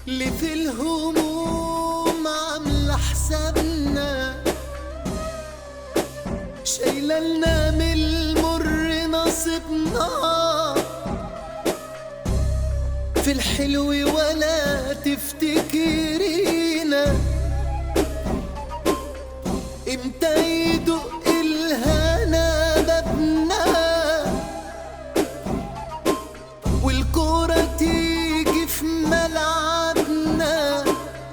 اللي في الهموم عاملة حسابنا شايلة لنا من المر نصيبنا في الحلو ولا تفتكرينا امتى يدق الهنا بابنا والكورة تيجي في ملعبنا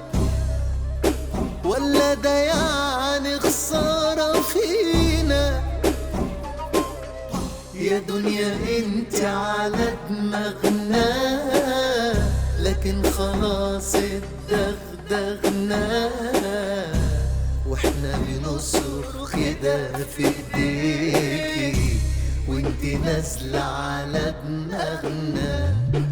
ولا ده يعني خسارة فينا يا دنيا انت على دماغنا لكن خلاص اتدغدغنا واحنا بنصرخ كده في ايديكي وانت نازلة على دماغنا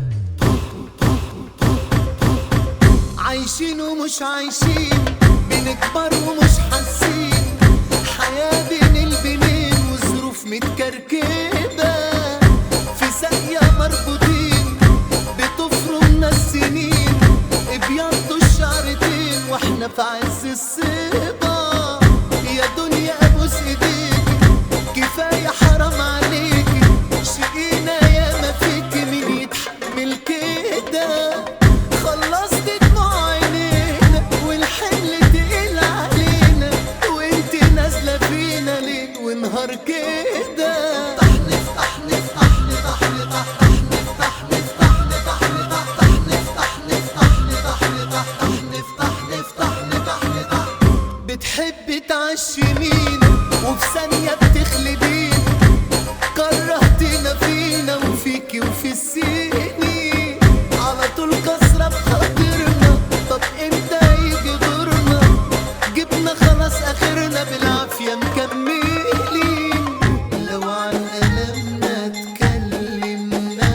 عايشين ومش عايشين بنكبر ومش حاسين حياة بين البنين وظروف متكركبة في ساقية مربوطين بتفرمنا السنين ابيضوا الشعرتين واحنا في عز الصبا يا دنيا ابوس ايديك كفاية حرام عليكي شقينا يا ما فيكي مين يتحمل كده خلصت دموع عينينا والحمل تقيل علينا وانت نازلة فينا ليل ونهار كده تحنف تحنف تحنف تحنف تحنف تحنف تحنف تحنف تحنف تحنف تحنف تحنف تحنف تحنف بتحبي تعشمينا وفي ثانية بتخلدينا كرهتنا فينا وفيكي وفي السنين على طول كسرة بخاطرنا طب امتى يجي دورنا جبنا خلاص اخرنا بالعافية مكملين لو عن ألمنا اتكلمنا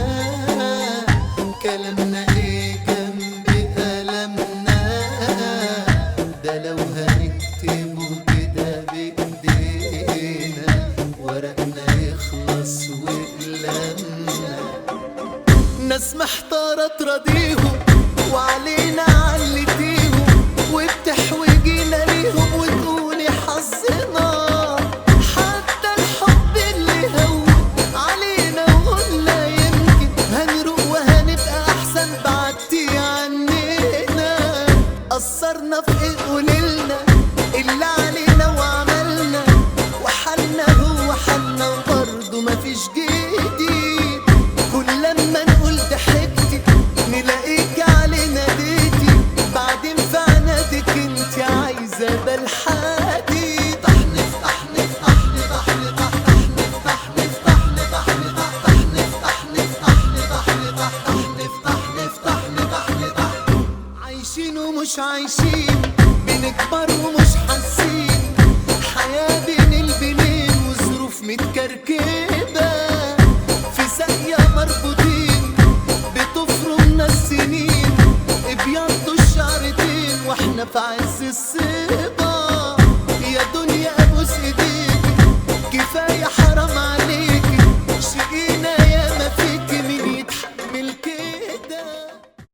كلامنا ايه جنب ألمنا ده لو هنكتبه كده بإيدينا ورقنا يخلص وقلمنا ناس محتارة تراضيهم وعلينا علتيهم وبتحوجينا ليهم وتقولي حظنا حتى الحب اللي هون علينا وقلنا يمكن هنروق وهنبقى أحسن بعدتي عننا قصرنا في إيه قوليلنا اللي علينا وعملنا وحالنا هو حالنا وبرضه مفيش جديد كل لما نقول ضحكتي نلاقيك علينا ديتي بعدين في عنادك انت عايزة بالحديد تحنف تحنف تحنف تحنف تحنف تحنف تحنف تحنف تحنف تحنف تحنف تحنف تحنف تحنف عايشين ومش عايشين بنكبر ومش حاسين حياة بين البنين وظروف متكركبة في ساقية مربوطين بتفرمنا السنين ابيضوا الشعرتين واحنا في عز الصيف